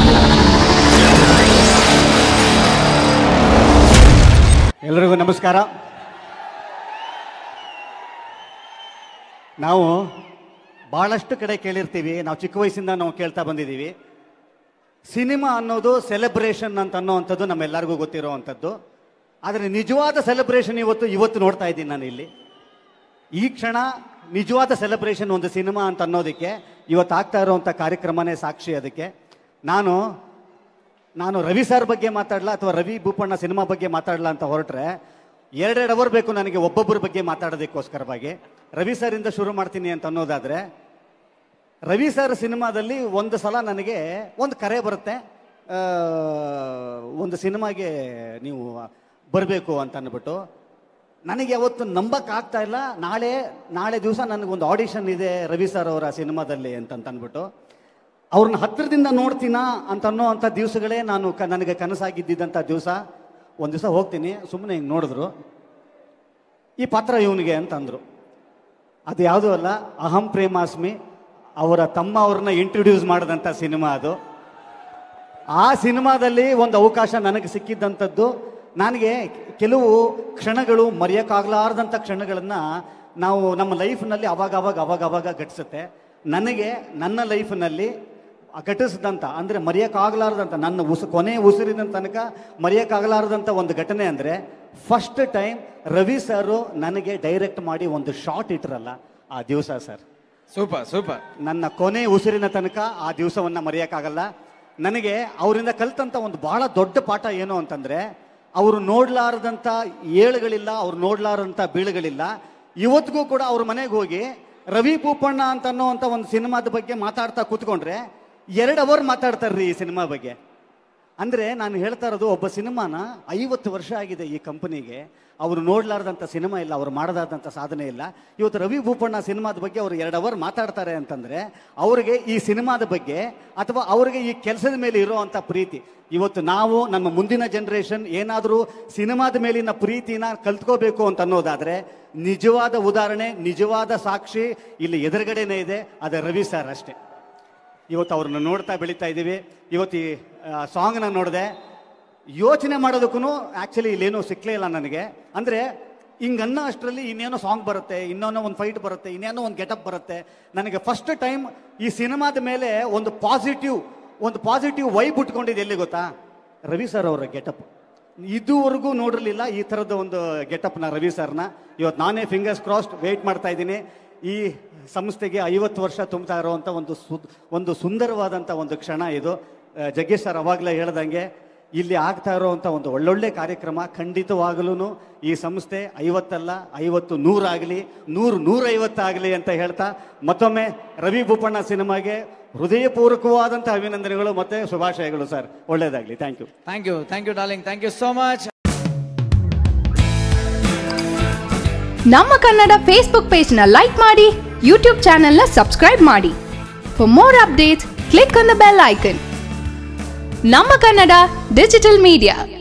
ಎಲ್ರಿಗೂ ನಮಸ್ಕಾರ ನಾವು ಭಾಳಷ್ಟು ಕಡೆ ಕೇಳಿರ್ತೀವಿ ನಾವು ಚಿಕ್ಕ ವಯಸ್ಸಿಂದ ನಾವು ಕೇಳ್ತಾ ಬಂದಿದ್ದೀವಿ ಸಿನಿಮಾ ಅನ್ನೋದು ಸೆಲೆಬ್ರೇಷನ್ ಅಂತ ಅನ್ನೋವಂಥದ್ದು ನಮ್ಮೆಲ್ಲರಿಗೂ ಗೊತ್ತಿರೋವಂಥದ್ದು ಆದರೆ ನಿಜವಾದ ಸೆಲೆಬ್ರೇಷನ್ ಇವತ್ತು ಇವತ್ತು ನೋಡ್ತಾ ಇದ್ದೀನಿ ನಾನು ಇಲ್ಲಿ ಈ ಕ್ಷಣ ನಿಜವಾದ ಸೆಲೆಬ್ರೇಷನ್ ಒಂದು ಸಿನಿಮಾ ಅಂತ ಅನ್ನೋದಕ್ಕೆ ಇವತ್ತು ಆಗ್ತಾ ಇರೋವಂಥ ಕಾರ್ಯಕ್ರಮನೇ ಸಾಕ್ಷಿ ಅದಕ್ಕೆ ನಾನು ನಾನು ರವಿ ಸರ್ ಬಗ್ಗೆ ಮಾತಾಡಲ್ಲ ಅಥವಾ ರವಿ ಭೂಪಣ್ಣ ಸಿನಿಮಾ ಬಗ್ಗೆ ಮಾತಾಡಲ್ಲ ಅಂತ ಹೊರಟ್ರೆ ಎರಡೆರಡು ಅವರ್ ಬೇಕು ನನಗೆ ಒಬ್ಬೊಬ್ಬರ ಬಗ್ಗೆ ಮಾತಾಡೋದಕ್ಕೋಸ್ಕರವಾಗಿ ರವಿ ಸರಿಂದ ಶುರು ಮಾಡ್ತೀನಿ ಅಂತ ಅನ್ನೋದಾದರೆ ರವಿ ಸರ್ ಸಿನಿಮಾದಲ್ಲಿ ಒಂದು ಸಲ ನನಗೆ ಒಂದು ಕರೆ ಬರುತ್ತೆ ಆ, ಒಂದು ಸಿನಿಮಾಗೆ ನೀವು ಬರಬೇಕು ಅಂತ ಅಂದ್ಬಿಟ್ಟು ನನಗೆ ಯಾವತ್ತು ನಂಬಕ್ ಆಗ್ತಾ ಇಲ್ಲ ನಾಳೆ ನಾಳೆ ದಿವಸ ನನಗೊಂದು ಆಡಿಷನ್ ಇದೆ ರವಿ ಸರ್ ಅವರ ಸಿನಿಮಾದಲ್ಲಿ ಅಂತ ಅಂದ್ಬಿಟ್ಟು ಅವ್ರನ್ನ ಹತ್ತಿರದಿಂದ ನೋಡ್ತೀನಾ ಅಂತ ಅನ್ನೋ ಅಂಥ ದಿವಸಗಳೇ ನಾನು ಕ ನನಗೆ ಕನಸಾಗಿದ್ದಂಥ ದಿವಸ ಒಂದು ದಿವಸ ಹೋಗ್ತೀನಿ ಸುಮ್ಮನೆ ಹಿಂಗೆ ನೋಡಿದ್ರು ಈ ಪಾತ್ರ ಇವನಿಗೆ ಅಂತ ಅಂದರು ಅದು ಯಾವುದೂ ಅಲ್ಲ ಅಹಂ ಪ್ರೇಮಾಸ್ಮಿ ಅವರ ತಮ್ಮ ಅವ್ರನ್ನ ಇಂಟ್ರೊಡ್ಯೂಸ್ ಮಾಡಿದಂಥ ಸಿನಿಮಾ ಅದು ಆ ಸಿನಿಮಾದಲ್ಲಿ ಒಂದು ಅವಕಾಶ ನನಗೆ ಸಿಕ್ಕಿದ್ದಂಥದ್ದು ನನಗೆ ಕೆಲವು ಕ್ಷಣಗಳು ಮರೆಯೋಕ್ಕಾಗಲಾರ್ದಂಥ ಕ್ಷಣಗಳನ್ನು ನಾವು ನಮ್ಮ ಲೈಫ್ನಲ್ಲಿ ಅವಾಗ ಅವಾಗ ಅವಾಗ ಅವಾಗ ಘಟಿಸುತ್ತೆ ನನಗೆ ನನ್ನ ಲೈಫ್ನಲ್ಲಿ ಘಟಿಸಿದಂಥ ಅಂದರೆ ಮರೆಯೋಕ್ಕಾಗಲಾರ್ದಂಥ ನನ್ನ ಉಸ್ ಕೊನೆ ಉಸಿರಿನ ತನಕ ಮರೆಯೋಕ್ಕಾಗಲಾರ್ದಂಥ ಒಂದು ಘಟನೆ ಅಂದರೆ ಫಸ್ಟ್ ಟೈಮ್ ರವಿ ಸರು ನನಗೆ ಡೈರೆಕ್ಟ್ ಮಾಡಿ ಒಂದು ಶಾರ್ಟ್ ಇಟ್ರಲ್ಲ ಆ ದಿವಸ ಸರ್ ಸೂಪರ್ ಸೂಪರ್ ನನ್ನ ಕೊನೆ ಉಸಿರಿನ ತನಕ ಆ ದಿವಸವನ್ನ ಮರೆಯೋಕ್ಕಾಗಲ್ಲ ನನಗೆ ಅವರಿಂದ ಕಲ್ತಂತ ಒಂದು ಬಹಳ ದೊಡ್ಡ ಪಾಠ ಏನು ಅಂತಂದ್ರೆ ಅವರು ನೋಡ್ಲಾರದಂಥ ಏಳುಗಳಿಲ್ಲ ಅವ್ರು ನೋಡ್ಲಾರಂಥ ಬೀಳುಗಳಿಲ್ಲ ಇವತ್ತಿಗೂ ಕೂಡ ಅವ್ರ ಮನೆಗೆ ಹೋಗಿ ರವಿ ಭೂಪಣ್ಣ ಅಂತ ಅನ್ನೋವಂಥ ಒಂದು ಸಿನಿಮಾದ ಬಗ್ಗೆ ಮಾತಾಡ್ತಾ ಕೂತ್ಕೊಂಡ್ರೆ ಎರಡು ಅವರ್ ಮಾತಾಡ್ತಾರ್ರಿ ಈ ಸಿನಿಮಾ ಬಗ್ಗೆ ಅಂದ್ರೆ ನಾನು ಹೇಳ್ತಾ ಇರೋದು ಒಬ್ಬ ಸಿನಿಮಾನ ಐವತ್ತು ವರ್ಷ ಆಗಿದೆ ಈ ಕಂಪನಿಗೆ ಅವರು ನೋಡ್ಲಾರ್ದಂಥ ಸಿನಿಮಾ ಇಲ್ಲ ಅವ್ರು ಮಾಡದಾದಂಥ ಸಾಧನೆ ಇಲ್ಲ ಇವತ್ತು ರವಿ ಭೂಪಣ್ಣ ಸಿನಿಮಾದ ಬಗ್ಗೆ ಅವರು ಎರಡು ಅವರ್ ಮಾತಾಡ್ತಾರೆ ಅಂತಂದ್ರೆ ಅವರಿಗೆ ಈ ಸಿನಿಮಾದ ಬಗ್ಗೆ ಅಥವಾ ಅವರಿಗೆ ಈ ಕೆಲಸದ ಮೇಲೆ ಇರೋವಂಥ ಪ್ರೀತಿ ಇವತ್ತು ನಾವು ನಮ್ಮ ಮುಂದಿನ ಜನರೇಷನ್ ಏನಾದರೂ ಸಿನಿಮಾದ ಮೇಲಿನ ಪ್ರೀತಿನ ಕಲ್ತ್ಕೋಬೇಕು ಅಂತ ಅನ್ನೋದಾದ್ರೆ ನಿಜವಾದ ಉದಾಹರಣೆ ನಿಜವಾದ ಸಾಕ್ಷಿ ಇಲ್ಲಿ ಎದುರುಗಡೆನೇ ಇದೆ ಅದು ರವಿ ಸರ್ ಅಷ್ಟೇ ಇವತ್ತು ಅವ್ರನ್ನ ನೋಡ್ತಾ ಬೆಳೀತಾ ಇದ್ದೀವಿ ಇವತ್ತು ಈ ಸಾಂಗ್ನ ನೋಡಿದೆ ಯೋಚನೆ ಮಾಡೋದಕ್ಕೂ ಆ್ಯಕ್ಚುಲಿ ಇಲ್ಲೇನೂ ಸಿಕ್ಕಲೇ ಇಲ್ಲ ನನಗೆ ಅಂದರೆ ಹಿಂಗನ್ನ ಅಷ್ಟರಲ್ಲಿ ಇನ್ನೇನೋ ಸಾಂಗ್ ಬರುತ್ತೆ ಇನ್ನೇನೋ ಒಂದು ಫೈಟ್ ಬರುತ್ತೆ ಇನ್ನೇನೋ ಒಂದು ಗೆಟಪ್ ಬರುತ್ತೆ ನನಗೆ ಫಸ್ಟ್ ಟೈಮ್ ಈ ಸಿನಿಮಾದ ಮೇಲೆ ಒಂದು ಪಾಸಿಟಿವ್ ಒಂದು ಪಾಸಿಟಿವ್ ವೈಬ್ ಉಟ್ಕೊಂಡಿದ್ದು ಎಲ್ಲಿ ಗೊತ್ತಾ ರವಿ ಸರ್ ಅವರ ಗೆಟಪ್ ಇದುವರೆಗೂ ನೋಡಿರಲಿಲ್ಲ ಈ ಥರದ ಒಂದು ಗೆಟಪ್ನ ರವಿ ಸರ್ನ ಇವತ್ತು ನಾನೇ ಫಿಂಗರ್ಸ್ ಕ್ರಾಸ್ಡ್ ವೆಯ್ಟ್ ಮಾಡ್ತಾ ಇದ್ದೀನಿ ಈ ಸಂಸ್ಥೆಗೆ ಐವತ್ತು ವರ್ಷ ತುಂಬ್ತಾ ಇರುವಂಥ ಒಂದು ಸುದ್ ಒಂದು ಸುಂದರವಾದಂಥ ಒಂದು ಕ್ಷಣ ಇದು ಆ, ಜಗ್ಗೇಶ್ ಸರ್ ಅವಾಗಲೇ ಹೇಳ್ದಂಗೆ ಇಲ್ಲಿ ಆಗ್ತಾ ಇರುವಂಥ ಒಂದು ಒಳ್ಳೊಳ್ಳೆ ಕಾರ್ಯಕ್ರಮ ಖಂಡಿತವಾಗಲೂ ಈ ಸಂಸ್ಥೆ ಐವತ್ತಲ್ಲ ಐವತ್ತು ನೂರಾಗಲಿ ನೂರು ನೂರೈವತ್ತಾಗಲಿ ಅಂತ ಹೇಳ್ತಾ ಮತ್ತೊಮ್ಮೆ ರವಿ ಭೂಪಣ್ಣ ಸಿನಿಮಾಗೆ ಹೃದಯಪೂರ್ವಕವಾದಂಥ ಅಭಿನಂದನೆಗಳು ಮತ್ತು ಶುಭಾಶಯಗಳು ಸರ್ ಒಳ್ಳೆಯದಾಗಲಿ thank you thank you thank you darling thank you so much ನಮ್ಮ ಕನ್ನಡ ಫೇಸ್ಬುಕ್ ಪೇಜ್ನ ಲೈಕ್ ಮಾಡಿ ಯೂಟ್ಯೂಬ್ ಚಾನೆಲ್ನ ಸಬ್ಸ್ಕ್ರೈಬ್ ಮಾಡಿ for more updates click on the bell icon ನಮ್ಮ ಕನ್ನಡ ಡಿಜಿಟಲ್ ಮೀಡಿಯಾ